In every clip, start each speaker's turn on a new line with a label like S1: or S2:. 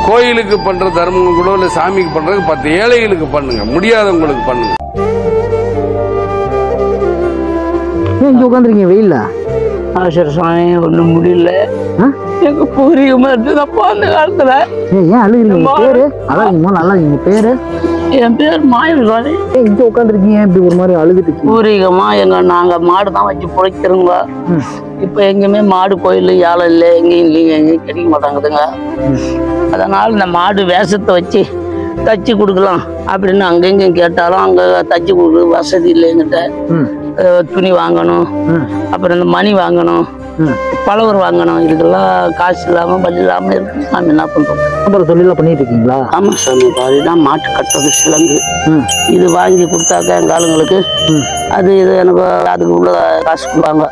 S1: கோயிலுக்கு பண்ற தர்மம் கூட இல்ல சாமிக்கு பண்றதுக்கு பத்து ஏழைகளுக்கு பண்ணுங்க முடியாதவங்களுக்கு பண்ணுங்க
S2: ஏன் இங்க உட்காந்துருக்கீங்க வெயில்ல
S3: ஆசிரியர் சாமி ஒன்றும் முடியல
S2: ஆ?
S3: எனக்கு பூரிகமா இருந்ததப்பா அந்த காலத்துல
S2: ஏய் ஏன் அழுகிறீங்க உங்க பேரு அதான் நீங்க முதல்ல நல்லா உங்க பேரு
S3: என் பேர் மாயம் சாமி
S2: ஏன் இங்க உட்காந்துருக்கீங்க இப்படி ஒரு மாதிரி அழுதுட்டு இருக்கீங்க
S3: பூரிகமா எங்க நாங்க மாடு தான் வச்சு பிழைக்கிறோங்க
S2: ம்.
S3: இப்ப எங்கேயுமே மாடு கோயில் யாழம் இல்லை எங்கேயும் இல்லைங்க எங்கேயும் கிடைக்க மாட்டாங்குதுங்க அதனால இந்த மாடு வேஷத்தை வச்சு தச்சு கொடுக்கலாம் அப்படின்னு அங்கெங்கேயும் கேட்டாலும் அங்க தச்சு கொடுக்க வசதி இல்லை எங்கிட்ட
S2: ம்
S3: அஹ் துணி வாங்கணும்
S2: ம்
S3: அப்புறம் இந்த மணி வாங்கணும்
S2: ம்
S3: பழவர் வாங்கணும் இதுக்கெல்லாம் காசு இல்லாம பள்ளி இல்லாம இருக்கு சாமி என்ன பண்றோம்
S2: அப்புறம் தொழிலாம் பண்ணிட்டு இருக்கீங்களா
S3: ஆமா சாமி அதுதான் மாட்டு கட்டுறது சிலங்கு
S2: ம்
S3: இது வாங்கி கொடுத்தாக்க எங்க ஆளுங்களுக்கு
S2: ம்
S3: அது இது எனக்கு அதுக்கு உள்ள காசு கொடுப்பாங்க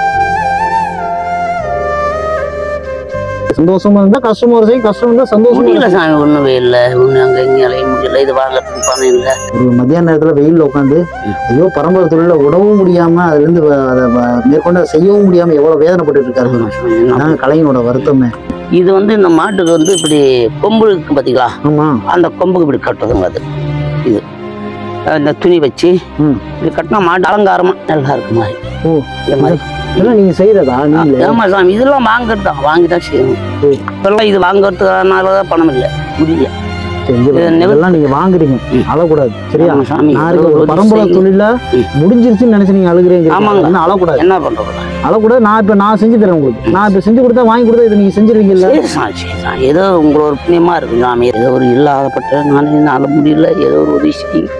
S2: சந்தோஷமா இருந்தா கஷ்டமா ஒரு செய்யும் கஷ்டம் இருந்தா சந்தோஷமா
S3: முடியல
S2: இருக்கும்.
S3: சாமி ஒண்ணுமே இல்லை ஒண்ணு அங்க இங்கே அலைய முடியல இது வாங்கறதுக்கு பணம் இல்லை
S2: ஒரு மத்தியான நேரத்துல வெயில்ல உட்காந்து ஐயோ பரம்பரை தொழில உடவும் முடியாம அதுல இருந்து வ- அதை வ- மேற்கொண்டு அதை செய்யவும் முடியாம எவ்வளவு வேதனைப்பட்டு இருக்காரு பாருங்க. அதான் கலைஞனோட வருத்தமே
S3: இது வந்து இந்த மாட்டுக்கு வந்து இப்படி கொம்பு இருக்கு பாத்தீங்களா
S2: ஆமா
S3: அந்த கொம்புக்கு இப்படி கட்டுறதுங்க அது இது இந்த துணி வச்சு
S2: ம்
S3: இப்படி கட்டினா மாட்டு அலங்காரமா நல்லா இருக்கு மாதிரி
S2: ஓ
S3: இந்த மாதிரி
S2: இதெல்லாம் நீங்க செய்யறதா நீங்களே
S3: ஆமா சாமி இதெல்லாம் வாங்குறது தான் வாங்கி தான் செய்யணும்
S2: ம்.
S3: இப்பெல்லாம் இது வாங்குறதுனால தான் பணம் இல்லை முடியல
S2: சரி, இங்க பாருங்க.
S3: நிவர்த்தி-
S2: இதெல்லாம் நீங்க வாங்குறீங்க
S3: ம்.
S2: அழக்கூடாது சரியா
S3: ஆமா சாமி
S2: நான்
S3: ஏதோ
S2: இருக்க ஒரு
S3: ஒரு
S2: பரம்பரை
S3: செய்தி.
S2: தொழில
S3: ம்.
S2: முடிஞ்சிருச்சுன்னு நினைச்சு நீங்க அழுகுறீங்க
S3: ஆமாங்க.
S2: என்ன அழக்கூடாது
S3: என்ன பண்றது
S2: அழக்கூடாது நான் இப்ப நான் செஞ்சு தரேன் உங்களுக்கு நான் இப்ப செஞ்சு கொடுத்தா வாங்கி கொடுத்தா இதை நீங்க செஞ்சிருவீங்கல்ல
S3: சரி சாமி, சரி சாமி. ஏதோ உங்களோட ஒரு புண்ணியமா இருக்கு சாமி ஏதோ ஒரு இல்லாதப்பட்ட நான் என்னால முடியல ஏதோ ஒரு உதவி செய்யுங்க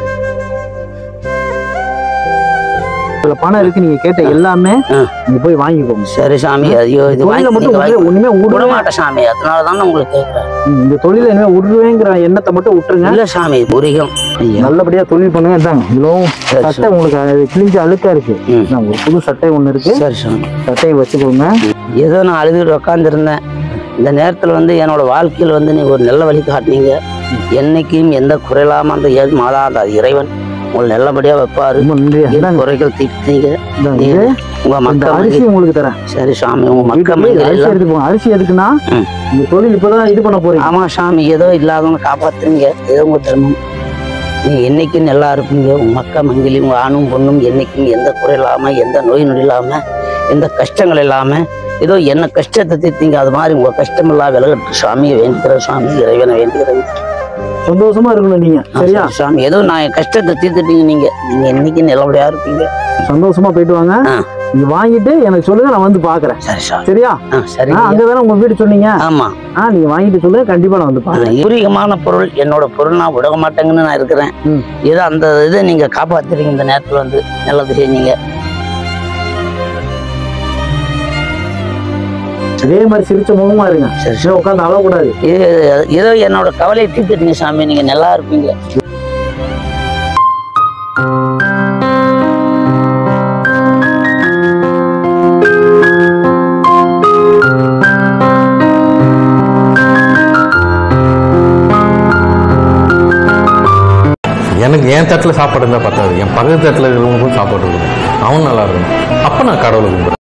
S2: இதுல பணம் இருக்கு நீங்க கேட்ட எல்லாமே
S3: ஆ.
S2: நீங்க போய் வாங்கிக்கோங்க
S3: சரி சாமி ஐயோ இது
S2: தொழில
S3: வாங்கி
S2: மட்டும்
S3: நீங்க வாங்கி-
S2: ஒண்ணுமே- ஒண்ணுமே
S3: விட
S2: விடுவேன்
S3: மாட்டேன் சாமி அதனால தான் உங்களுக்கு கேட்கிறேன்
S2: இந்த தொழில இனிமே விடுவேங்கிற எண்ணத்தை மட்டும் விட்டுருங்க
S3: இல்ல சாமி புரியும் ஐயா
S2: நல்லபடியா தொழில் பண்ணுங்க இதாங்க இவ்வளவு
S3: சரி,
S2: சட்டை உங்களுக்கு அது கிழிஞ்ச அழுக்கா இருக்கு
S3: ம்.
S2: இந்தாங்க, ஒரு புது சட்டை ஒண்ணு இருக்கு
S3: சரி சாமி
S2: சட்டையை வச்சுக்கோங்க
S3: ஏதோ நான் அழுதுட்டு உட்காந்துருந்தேன் இந்த நேரத்தில் வந்து என்னோட வாழ்க்கையில் வந்து நீங்க ஒரு நல்ல வழி காட்டினீங்க என்னைக்கும் எந்த குறையில்லாம அந்த ஏழு மாதம் அந்த இறைவன் உங்களை நல்லபடியா வைப்பாரு
S2: ரொம்ப நன்றி
S3: என்
S2: இந்தாங்க,
S3: குறைகள் தீர்த்தீங்க
S2: இந்தாங்க, இது
S3: உங்க
S2: இந்த
S3: மக்கள்
S2: அரிசி
S3: மகிழ்-
S2: உங்களுக்கு தரேன்
S3: சரி சாமி உங்க மக்கள்
S2: வீட்டுக்கு
S3: மகிழ்
S2: அரிசி
S3: எல்லாம்
S2: எடுத்துக்கோங்க அரிசி எதுக்குன்னா
S3: ம்.
S2: இந்த தொழில் இப்பதான் இது பண்ண போறீங்க
S3: ஆமா சாமி ஏதோ இல்லாதவங்க காப்பாத்துறீங்க ஏதோ உங்க தர்மம் நீங்க என்னைக்கும் நல்லா இருப்பீங்க உங்க மக்கள் மங்கிலி உங்க ஆணும் பொண்ணும் என்னைக்கும் எந்த குறை இல்லாம எந்த நோய் நொடி இல்லாம எந்த கஷ்டங்கள் இல்லாம ஏதோ என்ன கஷ்டத்தை தீர்த்தீங்க அது மாதிரி உங்க கஷ்டம் எல்லாம் விலகட்டு சாமியை வேண்டிக்கிற சாமி இறைவனை வேண்டிக்கிறேன்
S2: சந்தோஷமா இருக்கணும் நீங்க சரியா
S3: சாமி ஏதோ நான் என் கஷ்டத்தை தீர்த்துட்டீங்க நீங்க நீங்க என்னைக்கு நல்லபடியா இருப்பீங்க
S2: சந்தோஷமா போயிட்டு வாங்க
S3: ஆ.
S2: நீங்க வாங்கிட்டு எனக்கு சொல்லுங்க நான் வந்து பாக்குறேன்
S3: சரி சாமி
S2: சரியா
S3: ஆ சரி
S2: ஆ, அங்கதானே உங்க வீடு சொன்னீங்க
S3: ஆமா
S2: ஆ நீங்க வாங்கிட்டு சொல்லுங்க கண்டிப்பா நான் வந்து பாக்குறேன்
S3: பூரிகமான பொருள் என்னோட பொருள் நான் விட மாட்டேங்கன்னு நான் இருக்கிறேன்
S2: ம்.
S3: ஏதோ அந்த இதை நீங்க காப்பாத்துறீங்க இந்த நேரத்துல வந்து நல்லது செஞ்சீங்க
S2: அதே மாதிரி சிரிச்ச முகமா இருங்க
S3: சரி
S2: சரி உட்காந்து அழக்கூடாது
S3: இது ஏதோ என்னோட கவலையை தீர்த்துட்டீங்க சாமி நீங்க நல்லா இருப்பீங்க
S4: எனக்கு என் தட்டில் சாப்பாடு இருந்தால் பத்தாது என் பக்கத்து தட்டில் இருக்கிறவங்களுக்கும் சாப்பாடு இருக்கணும் அவன் நல்லா இருக்கணும் அப்போ நான் கடவுளை கும்பிடுறேன்